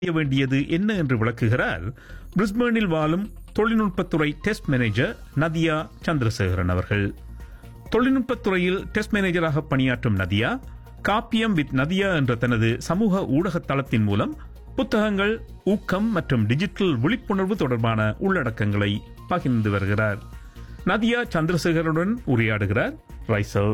செய்ய வேண்டியது என்ன என்று விளக்குகிறார் பிரிஸ்பேனில் வாழும் தொழில்நுட்பத்துறை டெஸ்ட் மேனேஜர் நதியா சந்திரசேகரன் அவர்கள் தொழில்நுட்பத்துறையில் டெஸ்ட் மேனேஜராக பணியாற்றும் நதியா காப்பியம் வித் நதியா என்ற தனது சமூக ஊடக தளத்தின் மூலம் புத்தகங்கள் ஊக்கம் மற்றும் டிஜிட்டல் விழிப்புணர்வு தொடர்பான உள்ளடக்கங்களை பகிர்ந்து வருகிறார் நதியா சந்திரசேகருடன் உரையாடுகிறார் ரைசல்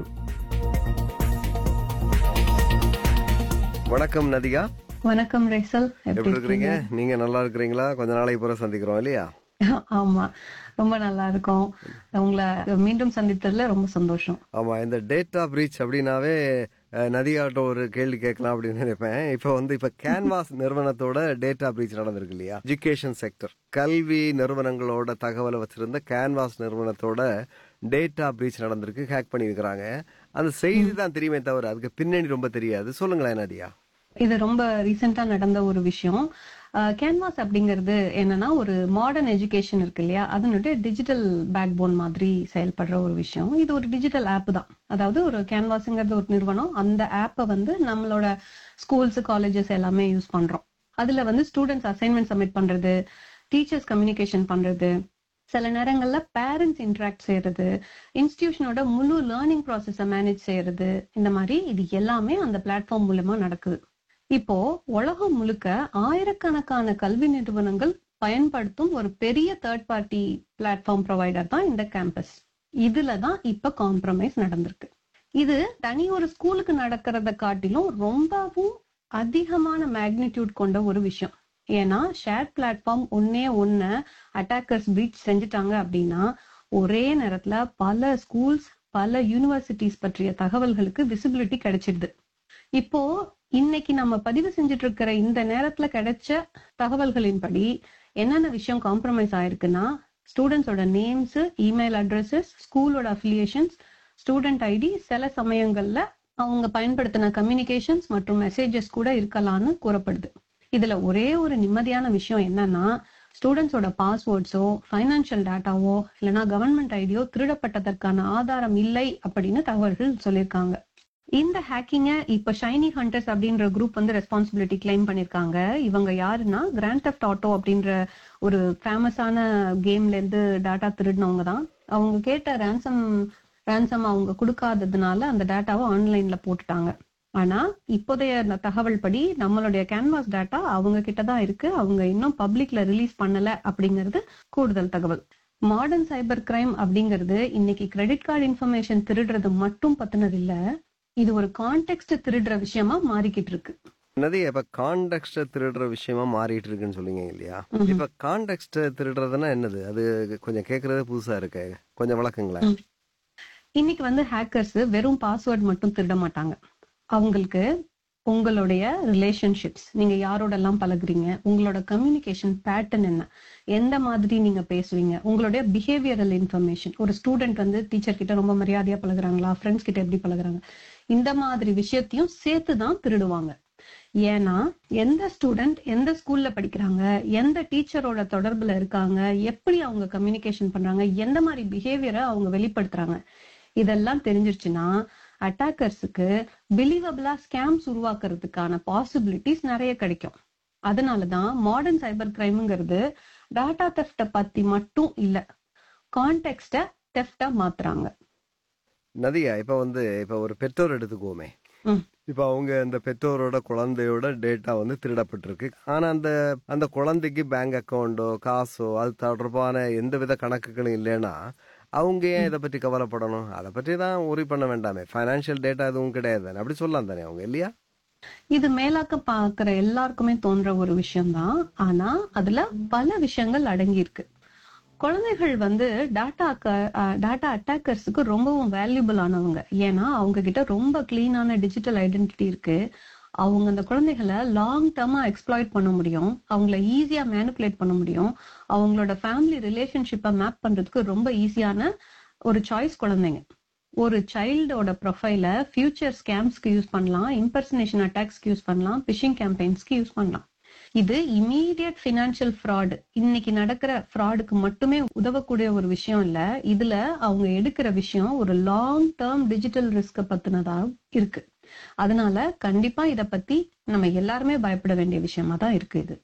வணக்கம் நதிகா வணக்கம் ரேசல் எப்படி இருக்கிறீங்க நீங்க நல்லா இருக்கிறீங்களா கொஞ்ச நாளைக்கு பிறகு சந்திக்கிறோம் இல்லையா ஆமா ரொம்ப நல்லா இருக்கும் உங்களை மீண்டும் சந்தித்ததுல ரொம்ப சந்தோஷம் ஆமா இந்த டேட்டா பிரீச் அப்படின்னாவே அஹ், நதிகாட்ட ஒரு கேள்வி கேட்கலாம் அப்படின்னு நினைப்பேன் இப்போ வந்து இப்ப கேன்வாஸ் நிறுவனத்தோட டேட்டா பிரீச் நடந்திருக்கு இல்லையா எஜுகேஷன் செக்டர் கல்வி நிறுவனங்களோட தகவலை வச்சிருந்த கேன்வாஸ் நிறுவனத்தோட டேட்டா பிரீச் நடந்திருக்கு ஹேக் பண்ணியிருக்கிறாங்க அந்த செய்தி தான் தெரியுமே தவிர அதுக்கு பின்னணி ரொம்ப தெரியாது சொல்லுங்களேன் நதியா இது ரொம்ப ரீசெண்டா நடந்த ஒரு விஷயம் கேன்வாஸ் அப்படிங்கிறது என்னன்னா ஒரு மாடர்ன் எஜுகேஷன் இருக்கு இல்லையா அதனுடைய டிஜிட்டல் பேக் போன் மாதிரி செயல்படுற ஒரு விஷயம் இது ஒரு டிஜிட்டல் ஆப் தான் அதாவது ஒரு கேன்வாஸ்ங்கிறது ஒரு நிறுவனம் அந்த ஆப்பை வந்து நம்மளோட ஸ்கூல்ஸ் காலேஜஸ் எல்லாமே யூஸ் பண்றோம் அதுல வந்து ஸ்டூடெண்ட்ஸ் அசைன்மெண்ட் சப்மிட் பண்றது டீச்சர்ஸ் கம்யூனிகேஷன் பண்றது சில நேரங்கள்ல பேரண்ட்ஸ் இன்டராக்ட் செய்யறது இன்ஸ்டிடியூஷனோட முழு லேர்னிங் ப்ராசஸ மேனேஜ் செய்யறது இந்த மாதிரி இது எல்லாமே அந்த பிளாட்ஃபார்ம் மூலமா நடக்குது இப்போ உலகம் முழுக்க ஆயிரக்கணக்கான கல்வி நிறுவனங்கள் பயன்படுத்தும் ஒரு பெரிய தேர்ட் பார்ட்டி பிளாட்ஃபார்ம் ப்ரொவைடர் தான் இந்த கேம்பஸ் இதுல தான் இப்ப காம்ப்ரமைஸ் நடந்திருக்கு இது தனி ஒரு ஸ்கூலுக்கு நடக்கிறத காட்டிலும் ரொம்பவும் அதிகமான மேக்னிடியூட் கொண்ட ஒரு விஷயம் ஏன்னா ஷேர் பிளாட்ஃபார்ம் ஒன்னே ஒன்ன அட்டாக்கர்ஸ் பிரீச் செஞ்சுட்டாங்க அப்படின்னா ஒரே நேரத்துல பல ஸ்கூல்ஸ் பல யூனிவர்சிட்டிஸ் பற்றிய தகவல்களுக்கு விசிபிலிட்டி கிடைச்சிடுது இப்போ இன்னைக்கு நம்ம பதிவு செஞ்சுட்டு இருக்கிற இந்த நேரத்துல கிடைச்ச தகவல்களின்படி என்னென்ன விஷயம் காம்ப்ரமைஸ் ஆயிருக்குன்னா ஸ்டூடெண்ட்ஸோட நேம்ஸ் இமெயில் அட்ரஸஸ் ஸ்கூலோட அஃபிலியேஷன்ஸ் ஸ்டூடெண்ட் ஐடி சில சமயங்கள்ல அவங்க பயன்படுத்தின கம்யூனிகேஷன்ஸ் மற்றும் மெசேஜஸ் கூட இருக்கலாம்னு கூறப்படுது இதுல ஒரே ஒரு நிம்மதியான விஷயம் என்னன்னா ஸ்டூடெண்ட்ஸோட பாஸ்வேர்ட்ஸோ ஃபைனான்சியல் டேட்டாவோ இல்லைன்னா கவர்மெண்ட் ஐடியோ திருடப்பட்டதற்கான ஆதாரம் இல்லை அப்படின்னு தகவல்கள் சொல்லியிருக்காங்க இந்த ஹேக்கிங்க இப்ப ஷைனி ஹண்டர்ஸ் அப்படின்ற குரூப் வந்து ரெஸ்பான்சிபிலிட்டி கிளைம் பண்ணிருக்காங்க இவங்க யாருன்னா கிராண்ட் தெஃப்ட் ஆட்டோ அப்படின்ற ஒரு ஃபேமஸான கேம்ல இருந்து டாட்டா திருடினவங்க தான் அவங்க கேட்ட ரேன்சம் ரேன்சம் அவங்க கொடுக்காததுனால அந்த டேட்டாவை ஆன்லைன்ல போட்டுட்டாங்க ஆனா இப்போதைய அந்த தகவல் படி நம்மளுடைய கேன்வாஸ் டேட்டா அவங்க கிட்ட தான் இருக்கு அவங்க இன்னும் பப்ளிக்ல ரிலீஸ் பண்ணல அப்படிங்கிறது கூடுதல் தகவல் மாடர்ன் சைபர் கிரைம் அப்படிங்கிறது இன்னைக்கு கிரெடிட் கார்டு இன்ஃபர்மேஷன் திருடுறது மட்டும் பத்தினது இல்ல இது ஒரு கான்டெக்ட் திருடுற விஷயமா மாறிக்கிட்டு இருக்கு நதி இப்ப கான்டெக்ட திருடுற விஷயமா மாறிட்டு இருக்குன்னு சொல்லிங்க இல்லையா இப்ப கான்டெக்ட திருடுறதுன்னா என்னது அது கொஞ்சம் கேக்குறது புதுசா இருக்கு கொஞ்சம் விளக்குங்களேன் இன்னைக்கு வந்து ஹேக்கர்ஸ் வெறும் பாஸ்வேர்ட் மட்டும் திருட மாட்டாங்க அவங்களுக்கு உங்களுடைய ரிலேஷன்ஷிப்ஸ் நீங்க யாரோடெல்லாம் பழகுறீங்க உங்களோட கம்யூனிகேஷன் பேட்டர்ன் என்ன எந்த மாதிரி நீங்க பேசுவீங்க உங்களுடைய பிஹேவியரல் இன்ஃபர்மேஷன் ஒரு ஸ்டூடெண்ட் வந்து டீச்சர் கிட்ட ரொம்ப மரியாதையா பழகுறாங்களா ஃப்ரெண்ட்ஸ் கிட்ட எப்படி பழகுறாங்க இந்த மாதிரி விஷயத்தையும் சேர்த்து தான் திருடுவாங்க ஏன்னா எந்த ஸ்டூடெண்ட் எந்த ஸ்கூல்ல படிக்கிறாங்க எந்த டீச்சரோட தொடர்புல இருக்காங்க எப்படி அவங்க கம்யூனிகேஷன் பண்றாங்க எந்த மாதிரி பிஹேவியரை அவங்க வெளிப்படுத்துறாங்க இதெல்லாம் தெரிஞ்சிருச்சுன்னா அட்டாக்கர்ஸுக்கு பிலீவபிளா ஸ்கேம்ஸ் உருவாக்குறதுக்கான பாசிபிலிட்டிஸ் நிறைய கிடைக்கும் அதனாலதான் மாடர்ன் சைபர் கிரைம்ங்கிறது டாட்டா தெஃப்ட பத்தி மட்டும் இல்ல கான்டெக்ட தெஃப்டா மாத்துறாங்க நதியா இப்ப வந்து இப்ப ஒரு பெற்றோர் எடுத்துக்குவோமே ம். இப்ப அவங்க அந்த பெற்றோரோட குழந்தையோட டேட்டா வந்து திருடப்பட்டிருக்கு ஆனா அந்த அந்த குழந்தைக்கு பேங்க் அக்கவுண்டோ காசோ அது தொடர்பான எந்தவித கணக்குகளும் இல்லைன்னா அவங்க ஏன் இதை பற்றி கவலைப்படணும் அதை பற்றி தான் உரி பண்ண வேண்டாமே ஃபைனான்சியல் டேட்டா எதுவும் கிடையாது தானே அப்படி சொல்லலாம் தானே அவங்க இல்லையா இது மேலாக்க பாக்குற எல்லாருக்குமே தோன்ற ஒரு விஷயம்தான் ஆனா அதுல பல விஷயங்கள் அடங்கி இருக்கு குழந்தைகள் வந்து டாட்டா டாட்டா அட்டாக்கர்ஸுக்கு ரொம்பவும் வேல்யூபிள் ஆனவங்க ஏன்னா அவங்க கிட்ட ரொம்ப கிளீனான டிஜிட்டல் ஐடென்டிட்டி இருக்கு அவங்க அந்த குழந்தைகளை லாங் டேர்மா எக்ஸ்ப்ளாய்ட் பண்ண முடியும் அவங்கள ஈஸியா மேனிப்புலேட் பண்ண முடியும் அவங்களோட ஃபேமிலி ரிலேஷன்ஷிப்பை மேப் பண்றதுக்கு ரொம்ப ஈஸியான ஒரு சாய்ஸ் குழந்தைங்க ஒரு சைல்டோட ப்ரொஃபைல ஃபியூச்சர் ஸ்கேம்ஸ்க்கு யூஸ் பண்ணலாம் இம்பர்சனேஷன் அட்டாக்ஸ்க்கு யூஸ் பண்ணலாம் பிஷிங் கேம்பெயின்ஸ்க்கு யூஸ் பண்ணலாம் இது இமீடியட் பினான்சியல் ஃப்ராட் இன்னைக்கு நடக்கிற ஃப்ராடுக்கு மட்டுமே உதவக்கூடிய ஒரு விஷயம் இல்ல இதுல அவங்க எடுக்கிற விஷயம் ஒரு லாங் டேர்ம் டிஜிட்டல் ரிஸ்க பத்தினதா இருக்கு அதனால கண்டிப்பா இத பத்தி நம்ம எல்லாருமே பயப்பட வேண்டிய விஷயமா தான் இருக்கு இது